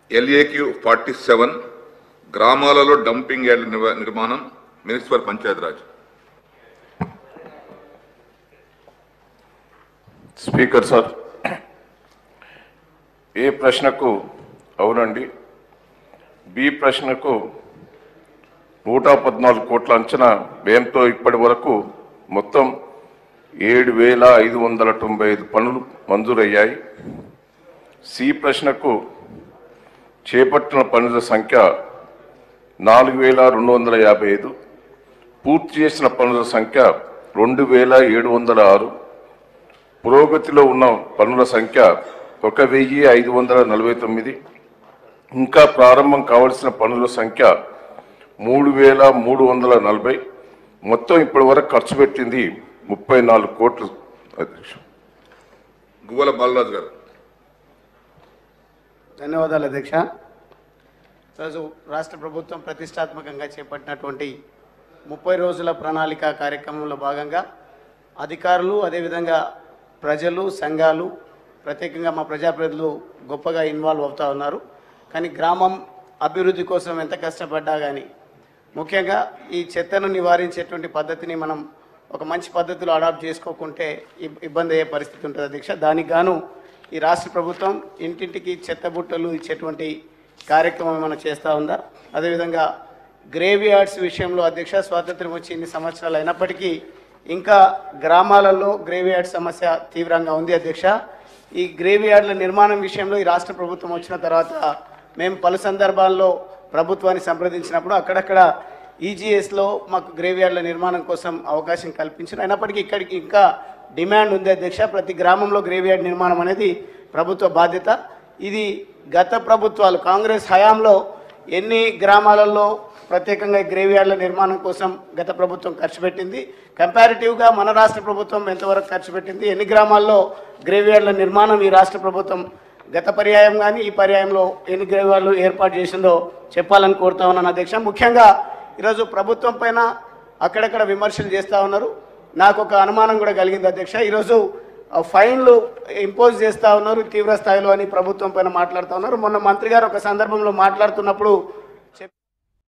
LAQ forty seven గ్రామాలలో dumping yard నిర్వ- నిర్మాణం మున్సిపల్ పంచాయతీరాజ్ స్పీకర్ సార్ ఏ ప్రశ్నకు అవునండి బి ప్రశ్నకు నూట పద్నాలుగు కోట్ల అంచనా వ్యయంతో ఇప్పటి వరకు మొత్తం ఏడు వేల ఐదు వందల తొంభై ఐదు పనులు మంజూరయ్యాయి సి ప్రశ్నకు చేపట్టిన పనుల సంఖ్య నాలుగు వేల రెండు వందల యాభై ఐదు పూర్తి చేసిన పనుల సంఖ్య రెండు వేల ఏడు వందల ఆరు పురోగతిలో ఉన్న పనుల సంఖ్య ఒక వెయ్యి ఐదు వందల నలభై తొమ్మిది ఇంకా ప్రారంభం కావలసిన పనుల సంఖ్య మూడు వేల మూడు వందల నలభై మొత్తం ఇప్పటి వరకు ఖర్చు పెట్టింది ముప్పై నాలుగు కోట్లు అధ్యక్ష గువ్వల బాలరాజు గారు ధన్యవాదాలు అధ్యక్ష ఈరోజు రాష్ట్ర ప్రభుత్వం ప్రతిష్టాత్మకంగా చేపట్టినటువంటి ముప్పై రోజుల ప్రణాళిక కార్యక్రమంలో భాగంగా అధికారులు అదేవిధంగా ప్రజలు సంఘాలు ప్రత్యేకంగా మా ప్రజాప్రతినిధులు గొప్పగా ఇన్వాల్వ్ అవుతూ ఉన్నారు కానీ గ్రామం అభివృద్ధి కోసం ఎంత కష్టపడ్డా కానీ ముఖ్యంగా ఈ చెత్తను నివారించేటువంటి పద్ధతిని మనం ఒక మంచి పద్ధతిలో అడాప్ట్ చేసుకోకుంటే ఇబ్- ఇబ్బంది అయ్యే పరిస్థితి ఉంటుంది అధ్యక్ష దానికి గాను ఈ రాష్ట్ర ప్రభుత్వం ఇంటింటికి చెత్త బుట్టలు ఇచ్చేటువంటి కార్యక్రమం మనం చేస్తూ ఉందా అదేవిధంగా గ్రేవ్ యార్డ్స్ విషయంలో అధ్యక్ష స్వాతంత్రం వచ్చి ఇన్ని సంవత్సరాలు అయినప్పటికీ ఇంకా గ్రామాలలో గ్రేవ్ యార్డ్ సమస్య తీవ్రంగా ఉంది అధ్యక్ష ఈ గ్రేవ్ యార్డ్ల నిర్మాణం విషయంలో ఈ రాష్ట్ర ప్రభుత్వం వచ్చిన తర్వాత మేము పలు సందర్భాల్లో ప్రభుత్వాన్ని సంప్రదించినప్పుడు అక్కడక్కడ ఈజీఎస్లో మాకు గ్రేవ్ యార్డ్ల నిర్మాణం కోసం అవకాశం కల్పించారు అయినప్పటికీ ఇక్కడికి ఇంకా డిమాండ్ ఉంది అధ్యక్ష ప్రతి గ్రామంలో గ్రేవ్ యార్డ్ నిర్మాణం అనేది ప్రభుత్వ బాధ్యత ఇది గత ప్రభుత్వాలు కాంగ్రెస్ హయాంలో ఎన్ని గ్రామాలలో ప్రత్యేకంగా ఈ గ్రేవ్ యార్డ్ల నిర్మాణం కోసం గత ప్రభుత్వం ఖర్చు పెట్టింది కంపారిటివ్గా మన రాష్ట్ర ప్రభుత్వం ఎంతవరకు ఖర్చు పెట్టింది ఎన్ని గ్రామాల్లో గ్రేవ్ యార్డ్ల నిర్మాణం ఈ రాష్ట్ర ప్రభుత్వం గత పర్యాయం కానీ ఈ పర్యాయంలో ఎన్ని గ్రేవ్ యార్డ్లు ఏర్పాటు చేసిందో చెప్పాలని కోరుతా ఉన్నాను అధ్యక్ష ముఖ్యంగా ఈరోజు ప్రభుత్వం పైన అక్కడక్కడ విమర్శలు చేస్తూ ఉన్నారు నాకు ఒక అనుమానం కూడా కలిగింది అధ్యక్ష ఈరోజు ఆ ఫైన్లు ఇంపోజ్ చేస్తూ ఉన్నారు తీవ్ర స్థాయిలో అని ప్రభుత్వం పైన మాట్లాడుతూ ఉన్నారు మొన్న మంత్రి గారు ఒక సందర్భంలో మాట్లాడుతున్నప్పుడు